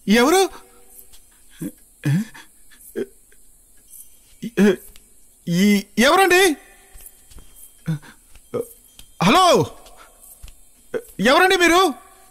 ఎవరు ఈ- ఎవరండి హలో ఎవరండి మీరు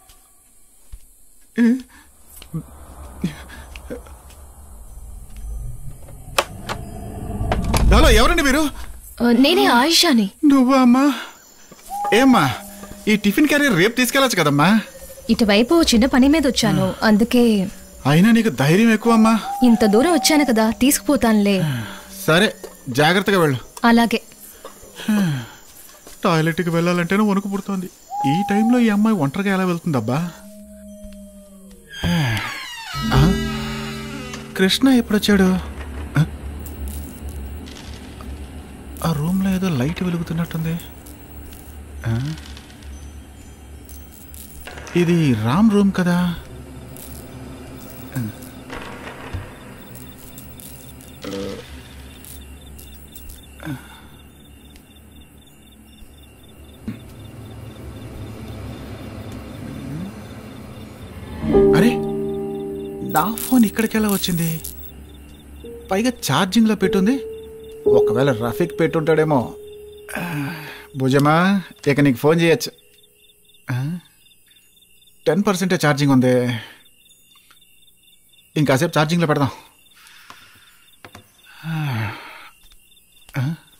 హలో ఎవరండి మీరు ఆ, నేనే ఆయిషాని నువ్వా అమ్మా ఏమ్మా ఈ టిఫిన్ క్యారియర్ రేపు తీసుకెళ్ళచ్చు కదమ్మా ఇటువైపు చిన్న పని మీద వచ్చాను అందుకే అయినా నీకు ధైర్యం ఎక్కువమ్మా ఇంత దూరం వచ్చాను కదా తీసుకుపోతానులే సరే జాగ్రత్తగా వెళ్ళు అలాగే టాయిలెట్కి వెళ్ళాలంటేనే వణుకు పుడుతోంది ఈ టైంలో ఈ అమ్మాయి ఒంటరిగా ఎలా వెళ్తుందబ్బా ఆ? కృష్ణ ఎప్పుడొచ్చాడు ఆ? ఆ రూమ్లో ఏదో లైట్ వెలుగుతున్నట్టుంది ఆ? ఇది రామ్ రూమ్ కదా అరే నా ఫోన్ ఇక్కడికి ఎలా వచ్చింది పైగా ఛార్జింగ్లో పెట్టుంది ఒకవేళ రఫీక్ పెట్టుంటాడేమో ఆ, భుజమా ఇక నీకు ఫోన్ చేయొచ్చు టెన్ పర్సెంటే ఛార్జింగ్ ఉంది ఇంకాసేపు ఛార్జింగ్లో పెడదాం ఆ?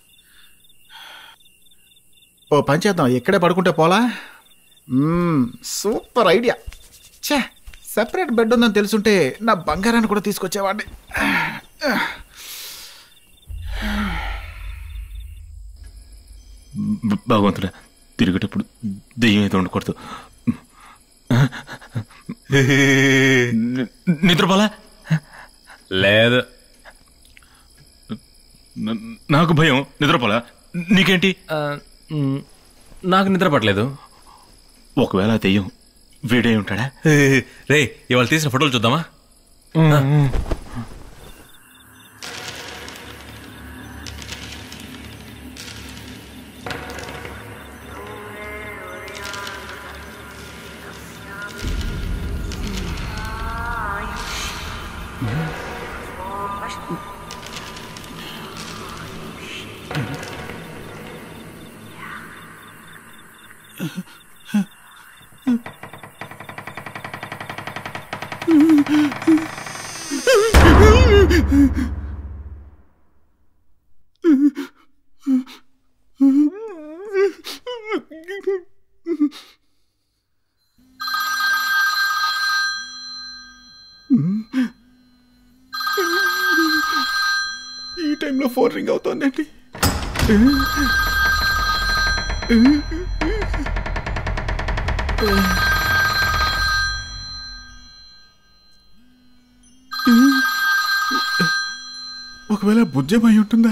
ఓ పని చేద్దాం ఇక్కడే పడుకుంటే పోలా మ్మ్, సూపర్ ఐడియా ఛే సెపరేట్ బెడ్ ఉందని తెలుసుంటే నా బంగారాన్ని కూడా తీసుకొచ్చేవాడిని బ- భగవంతుడా తిరిగేటప్పుడు దెయ్యం అయితే ఉండకూడదు ని- నిద్రపోలా లేదు న- నాకు భయం నిద్రపోలా నీకేంటి ఆ, మ్, నాకు నిద్ర పట్టలేదు ఒకవేళ ఆ దెయ్యం వీడే ఉంటాడా రే ఇవాళ తీసిన ఫోటోలు చూద్దామా ఈ టైంలో ఫోన్ రింగ్ అవుతోందండి ఒకవేళ బుజ్జమై ఉంటుందా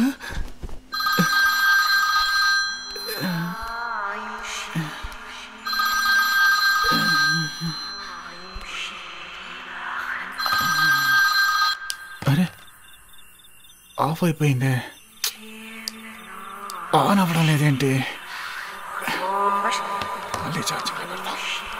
అరే ఆఫ్ అయిపోయిందే ఆన్ అవ్వడం లేదేంటి మళ్ళీ ఛార్జింగ్లో పెడదాం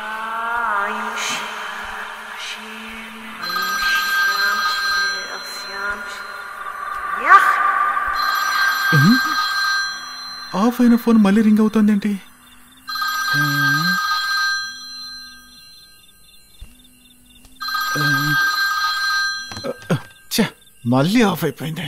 ఆఫ్ అయిన ఫోన్ మళ్ళీ రింగ్ అవుతోందేంటి ఛ, మళ్ళీ ఆఫ్ అయిపోయింది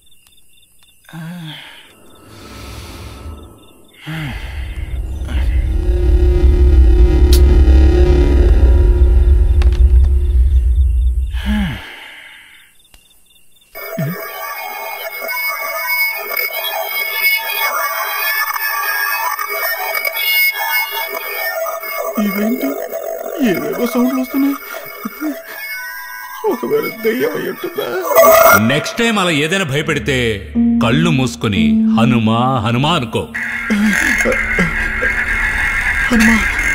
ఇవేంటి ఏవేవో సౌండ్లు వస్తున్నాయి ఒకవేళ దెయ్యం అయి ఉంటుందా నెక్స్ట్ టైం అలా ఏదైనా భయపెడితే కళ్ళు మూసుకొని హనుమా హనుమా అనుకో హనుమా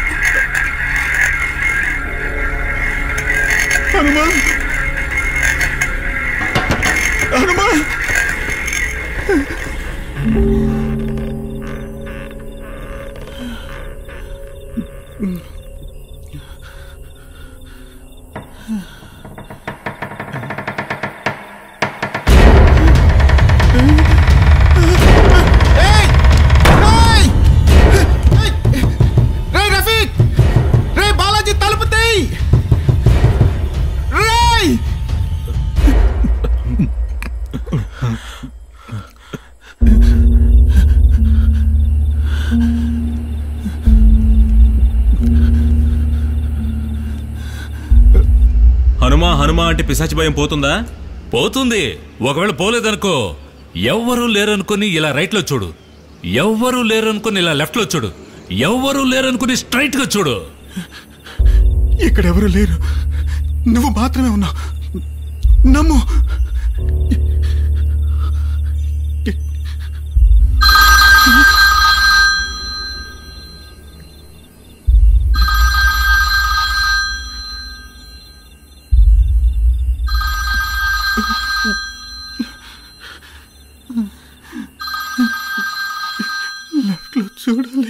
హనుమా హనుమా హనుమా హనుమా అంటే పిశాచి భయం పోతుందా పోతుంది ఒకవేళ పోలేదనుకో ఎవ్వరూ లేరనుకుని ఇలా రైట్ లో చూడు ఎవ్వరూ లేరనుకుని ఇలా లెఫ్ట్ లో చూడు ఎవ్వరూ లేరనుకుని స్ట్రైట్ గా చూడు ఇక్కడెవరూ లేరు నువ్వు మాత్రమే ఉన్నావు నమ్ము లెఫ్ట్లో చూడాలి